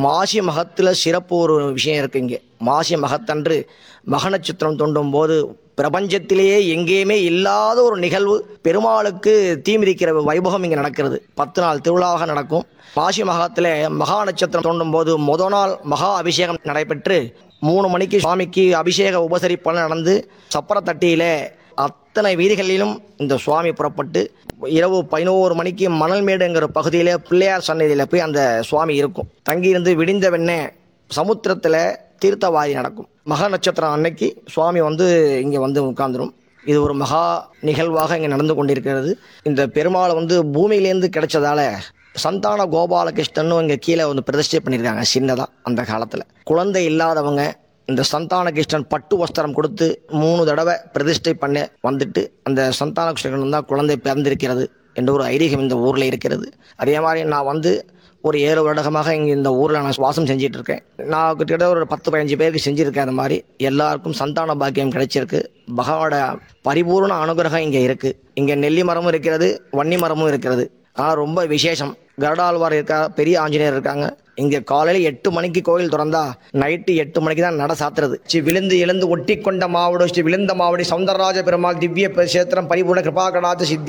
மாசி மகத்தில் சிறப்பு ஒரு விஷயம் இருக்கு இங்கே மாசி மகத்தன்று மக நட்சத்திரம் தோண்டும் போது பிரபஞ்சத்திலேயே எங்கேயுமே இல்லாத ஒரு நிகழ்வு பெருமாளுக்கு தீமிதிக்கிற வைபவம் இங்கே நடக்கிறது பத்து நாள் திருவிழாவாக நடக்கும் மாசி மகத்தில் மகா நட்சத்திரம் தோண்டும் போது முத நாள் மகா அபிஷேகம் நடைபெற்று மூணு மணிக்கு சுவாமிக்கு அபிஷேக உபசரிப்பெல்லாம் நடந்து சப்பரத்தட்டியில் அத்தனை வீதிகளிலும் இந்த சுவாமி புறப்பட்டு இரவு பதினோரு மணிக்கு மணல்மேடுங்கிற பகுதியில் பிள்ளையார் சன்னதியில் போய் அந்த சுவாமி இருக்கும் தங்கியிருந்து விடிந்த வெண்ணே சமுத்திரத்தில் தீர்த்தவாரி நடக்கும் மக நட்சத்திரம் அன்னைக்கு சுவாமி வந்து இங்கே வந்து உட்கார்ந்துரும் இது ஒரு மகா நிகழ்வாக இங்கே நடந்து கொண்டிருக்கிறது இந்த பெருமாளை வந்து பூமியிலேருந்து கிடைச்சதால சந்தான கோபாலகிருஷ்ணன் இங்கே கீழே வந்து பிரதிஷ்டை பண்ணியிருக்காங்க சின்னதாக அந்த காலத்தில் குழந்தை இல்லாதவங்க இந்த சந்தான கிருஷ்ணன் பட்டு வஸ்திரம் கொடுத்து மூணு தடவை பிரதிஷ்டை பண்ண வந்துட்டு அந்த சந்தான கிருஷ்ணன் தான் குழந்தை பிறந்திருக்கிறது என்ற ஒரு ஐதீகம் இந்த ஊரில் இருக்கிறது அதே மாதிரி நான் வந்து ஒரு ஏழு வருடமாக இங்கே இந்த ஊரில் நான் சுவாசம் செஞ்சிட்டு இருக்கேன் நான் கிட்டத்தட்ட ஒரு பத்து பதினஞ்சு பேருக்கு செஞ்சுருக்கேன் அந்த மாதிரி எல்லாருக்கும் சந்தான பாக்கியம் கிடைச்சிருக்கு பகவானோட பரிபூர்ண அனுகிரகம் இங்கே இருக்குது இங்கே நெல்லி மரமும் இருக்கிறது வன்னி மரமும் இருக்கிறது ஆனால் ரொம்ப விசேஷம் கருடாழ்வார் இருக்கா பெரிய ஆஞ்சநேயர் இருக்காங்க இங்க காலையில எட்டு மணிக்கு கோயில் திறந்தா நைட்டு எட்டு மணிக்கு தான் நட சாத்துறது ஸ்ரீ விழுந்து எழுந்து ஒட்டி கொண்ட மாவடு ஸ்ரீ விழுந்த மாவடி சௌந்தரராஜ பெருமாள் திவ்ய சேத்திரம் பரிபூர்ண கிருபாகடாத சித்தி